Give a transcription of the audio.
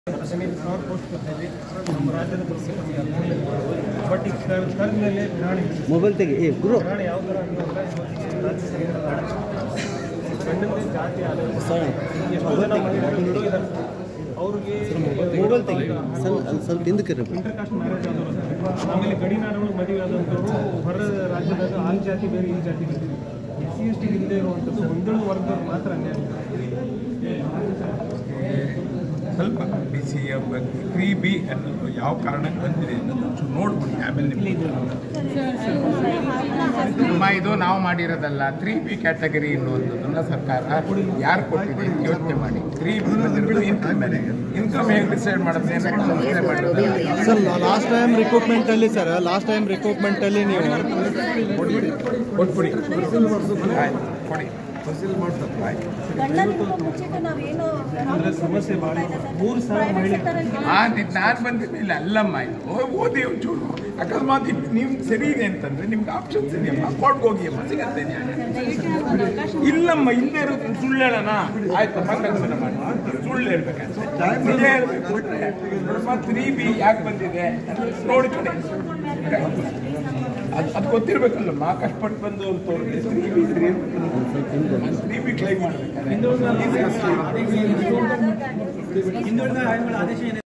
ಹದಿನೈದು ಸಾವಿರ ಪೋಸ್ಟ್ ಬರ್ತಾ ಇದೆ ನಮ್ಮ ರಾಜ್ಯದ ಪರಿಸ್ಥಿತಿ ನಮಗೆ ಅರ್ಥ ಇಲ್ಲ. ಬಟ್ ಈಗ ಕರ್ದ ಮೇಲೆ ಗ್ರಹಣ ಇದೆ. ಮೊಬೈಲ್ ತೆಗಿ ಏ ಗುರು ಗ್ರಹಣ ಯಾವ ಥರ ಅಂತಂದ್ರೆ ಇವತ್ತಿನ ರಾಜ್ಯ ಸರ್ಕಾರ ಗಂಡಂದೇ ಜಾತಿ ಆಧಾರ ಎಷ್ಟೋ ಜನ ಮಹಿಳೆಯರು ಇದ್ದಾರೆ. ಅವ್ರಿಗೆ ಮೊಬೈಲ್ ತೆಗಿ ಸ್ವಲ್ಪ ಅಲ್ಲಿ ಸ್ವಲ್ಪ ಹಿಂದಕ್ಕೆ ಇರ್ಬೇಕು. ಇಂಟರ್ ಕಾಸ್ಟ್ ಮ್ಯಾರೇಜ್ ಆದವರು ಆಮೇಲೆ ಗಡಿನಾಡುಗಳು ಮದುವೆ ಆದಂಥವ್ರು ಹೊರ ರಾಜ್ಯದಾಗ ಆ ಜಾತಿ ಬೇರೆ ಈ ಜಾತಿ ಬೇರೆ ಎಸ್ ಸಿ ಎಸ್ ಟಿ ಇಲ್ಲದೆ ಇರುವಂಥದ್ದು ಒಂದೊಂದು ವರ್ಗದವ್ರು ಮಾತ್ರ ಅನ್ಯಾಯ ಸ್ವಲ್ಪ B C F three B ಅನ್ನೋದು ಯಾವ ಕಾರಣಕ್ಕೆ ಬಂದಿದೆ ಅನ್ನೋದು ಒಂಚೂರು ನೋಡ್ಬಿಡಿ ಆಮೇಲೆ ನಿಮಗೆ ನಮ್ಮ ಇದು ನಾವು ಮಾಡಿರೋದಲ್ಲ ತ್ರೀ ಬಿ ಕ್ಯಾಟಗರಿ ಅನ್ನುವಂಥದ್ದನ್ನ ಸರ್ಕಾರ ಯಾರು ಕೊಟ್ಟಿದೆ ಅಂತ ಯೋಚನೆ ಮಾಡಿ ತ್ರೀ ಬಿ ಬಂದಿರೋದು ಇನ್ಕಮ್ ಮೇಲೆ ಇನ್ಕಮ್ ಹೇಗೆ ಡಿಸೈಡ್ ಮಾಡುತ್ತೆ ಅಂತ ಯೋಚನೆ ಮಾಡಿರೋದು ಸರ್ ಲಾಸ್ಟ್ ಟೈಮ್ ರಿಕ್ರೂಟ್ಮೆಂಟ್ ಅಲ್ಲಿ ಸರ್ ಲಾಸ್ಟ್ ಟೈಮ್ ರಿಕ್ರೂಟ್ಮೆಂಟ್ ಅಲ್ಲಿ ನೀವು ಕೊಟ್ಬಿಡಿ ಆಯ್ತು ಕೊಡಿ ಆಯ್ತು ಗಂಡನಿಗೂ ಮುಂಚೆಗೆ ನಾವೇನು ಅಂದ್ರೆ ಸಮಸ್ಯೆ ಭಾಳ ಇದೆ. ಮೂರು ಸಾವಿರ ಮಹಿಳೆ ಆ ನಾನು ಬಂದಿದ್ದಿಲ್ಲ ಅಲ್ಲಮ್ಮ ಇದು ಓದಿ ಒಂಚೂರು ಅಕಸ್ಮಾತ್ ಇದ್ ನೀವು ಸರಿ ಇದೆ ಅಂತಂದ್ರೆ ನಿಮ್ಗೆ ಆಪ್ಷನ್ಸ್ ಇದೆಯಮ್ಮ ಕೋರ್ಟ್ಗೆ ಹೋಗಿ ಅಮ್ಮ ಸಿಗತ್ತೆ ನ್ಯಾಯ ಇಲ್ಲಮ್ಮ ಇಲ್ಲೇ ಇರೋದು ಸುಳ್ಳು ಹೇಳೋಣ ಆಯ್ತು ಮಂಗಲ್ಸನ ಮಾಡಿ ಸುಳ್ಳು ಹೇಳ್ಬೇಕಂತ ನಿಜ ಹೇಳ್ಬೇಕು ಬಿಟ್ರೆ ನೋಡಮ್ಮ ತ್ರೀ ಬಿ ಯಾಕೆ ಬಂದಿದೆ ನೋಡ್ಕೊಳ್ಳಿ ಅದು ಅದು ಗೊತ್ತಿರ್ಬೇಕಲ್ಲಮ್ಮ ಕಷ್ಟಪಟ್ಟು ಬಂದು ತೋರಿಸಿ three B three three B claim ಮಾಡ್ಬೇಕಾದ್ರೆ ಹಿಂದುಳಿದ ಆಯೋಗಗಳ ಆದೇಶ